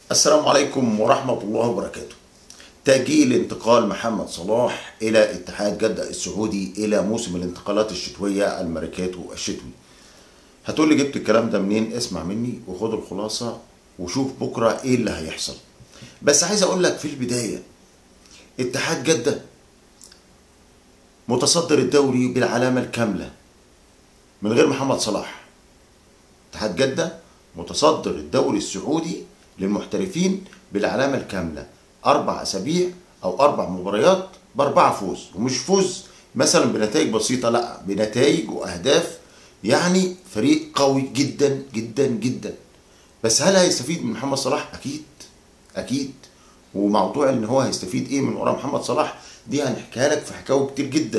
السلام عليكم ورحمة الله وبركاته تأجيل انتقال محمد صلاح إلى اتحاد جدة السعودي إلى موسم الانتقالات الشتوية الميركاتو الشتوي هتقول لي جبت الكلام ده منين اسمع مني وخد الخلاصة وشوف بكرة ايه اللي هيحصل بس عايز اقول لك في البداية اتحاد جدة متصدر الدوري بالعلامة الكاملة من غير محمد صلاح اتحاد جدة متصدر الدوري السعودي للمحترفين بالعلامة الكاملة أربع أسابيع أو أربع مباريات بأربعة فوز ومش فوز مثلا بنتائج بسيطة لا بنتائج وأهداف يعني فريق قوي جدا جدا جدا بس هل هيستفيد من محمد صلاح؟ أكيد أكيد وموضوع إن هو هيستفيد إيه من ورا محمد صلاح دي هنحكيها لك في حكاوي كتير جدا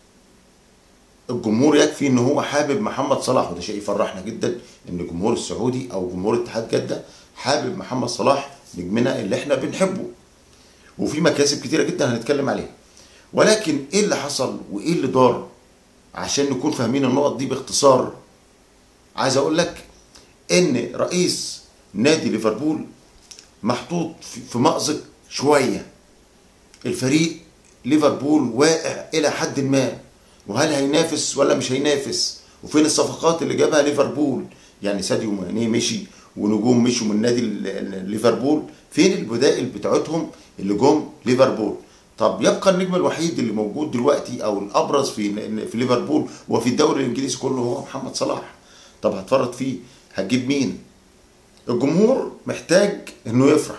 الجمهور يكفي ان هو حابب محمد صلاح وده شيء يفرحنا جدا ان الجمهور السعودي او جمهور اتحاد جده حابب محمد صلاح نجمنا اللي احنا بنحبه وفي مكاسب كتيره جدا هنتكلم عليها ولكن ايه اللي حصل وايه اللي دار عشان نكون فاهمين النقط دي باختصار عايز اقول لك ان رئيس نادي ليفربول محطوط في- في مأزق شويه الفريق ليفربول واقع الى حد ما وهل هينافس ولا مش هينافس وفين الصفقات اللي جابها ليفربول يعني ساديو ماني مشي ونجوم مشوا من نادي ال- ال- ليفربول فين البدائل بتاعتهم اللي جم ليفربول طب يبقى النجم الوحيد اللي موجود دلوقتي او الابرز في في ليفربول وفي الدوري الانجليزي كله هو محمد صلاح طب هتفرط فيه هتجيب مين الجمهور محتاج انه يفرح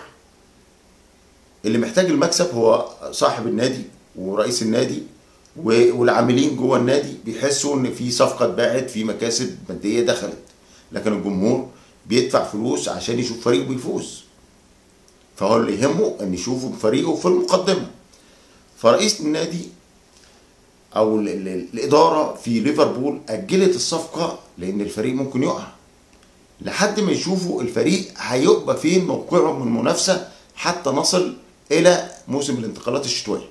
اللي محتاج المكسب هو صاحب النادي ورئيس النادي و- والعاملين جوه النادي بيحسوا ان في صفقه اتباعت في مكاسب ماديه دخلت لكن الجمهور بيدفع فلوس عشان يشوف فريقه بيفوز فهو اللي يهمه ان يشوفوا فريقه في المقدمه فرئيس النادي او ال- ال- الاداره في ليفربول اجلت الصفقه لان الفريق ممكن يقع لحد ما يشوفوا الفريق هيبقى فين موقعه من المنافسه حتى نصل الى موسم الانتقالات الشتويه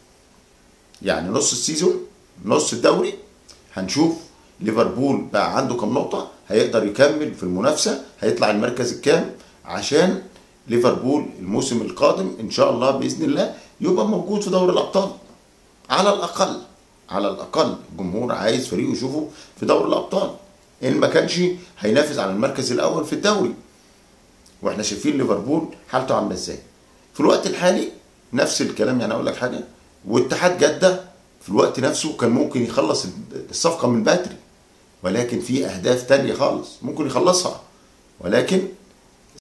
يعني نص السيزون نص الدوري هنشوف ليفربول بقى عنده كام نقطة هيقدر يكمل في المنافسة هيطلع المركز الكام عشان ليفربول الموسم القادم ان شاء الله باذن الله يبقى موجود في دوري الابطال على الاقل على الاقل الجمهور عايز فريقه يشوفه في دوري الابطال ان ما كانش هينافس على المركز الاول في الدوري واحنا شايفين ليفربول حالته عامله ازاي في الوقت الحالي نفس الكلام يعني اقول لك حاجه واتحاد جده في الوقت نفسه كان ممكن يخلص الصفقه من بدري ولكن في اهداف تانية خالص ممكن يخلصها ولكن